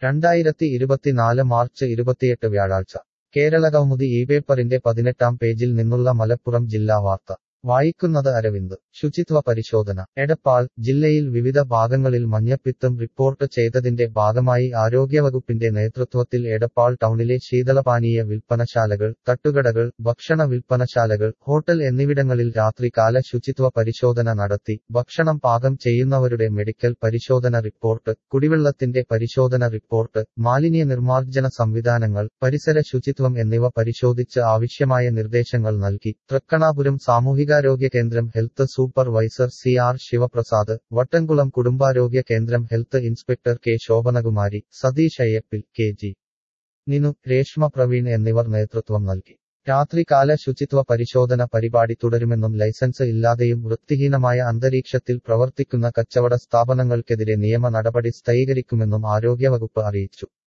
രണ്ടായിരത്തി ഇരുപത്തിനാല് മാർച്ച് ഇരുപത്തിയെട്ട് വ്യാഴാഴ്ച കേരള കൗമുദി ഈ പേപ്പറിന്റെ പതിനെട്ടാം പേജിൽ നിന്നുള്ള മലപ്പുറം ജില്ലാ വാർത്ത വായിക്കുന്നത് അരവിന്ദ് ശുചിത്വ പരിശോധന എടപ്പാൾ ജില്ലയിൽ വിവിധ ഭാഗങ്ങളിൽ മഞ്ഞപ്പിത്തം റിപ്പോർട്ട് ചെയ്തതിന്റെ ഭാഗമായി ആരോഗ്യവകുപ്പിന്റെ നേതൃത്വത്തിൽ എടപ്പാൾ ടൗണിലെ ശീതളപാനീയ വിൽപ്പനശാലകൾ തട്ടുകടകൾ ഭക്ഷണ വിൽപ്പനശാലകൾ ഹോട്ടൽ എന്നിവിടങ്ങളിൽ രാത്രികാല ശുചിത്വ പരിശോധന നടത്തി ഭക്ഷണം പാകം ചെയ്യുന്നവരുടെ മെഡിക്കൽ പരിശോധന റിപ്പോർട്ട് കുടിവെള്ളത്തിന്റെ പരിശോധന റിപ്പോർട്ട് മാലിന്യ നിർമ്മാർജ്ജന സംവിധാനങ്ങൾ പരിസര ശുചിത്വം എന്നിവ പരിശോധിച്ച് ആവശ്യമായ നിർദ്ദേശങ്ങൾ നൽകി തൃക്കണാപുരം സാമൂഹികാരോഗ്യ കേന്ദ്രം health supervisor C R Sivaprasad Vattamkulam കുടുംബാരോഗ്യ കേന്ദ്രം health inspector K Sobhanakumari Satheesh Ayyappil K G Ninu Reshma Praveen എന്നിവർ നേതൃത്വം നൽകി രാത്രികാല ശുചിത്വ പരിശോധന പരിപാടി തുടരുമെന്നും ലൈസൻസ് ഇല്ലാതെയും വൃത്തിഹീനമായ അന്തരീക്ഷത്തിൽ പ്രവർത്തിക്കുന്ന കച്ചവട സ്ഥാപനങ്ങൾക്കെതിരെ നിയമ നടപടി സ്ഥൈരീകരിക്കുമെന്നും ആരോഗ്യവകുപ്പ് അറിയിച്ചു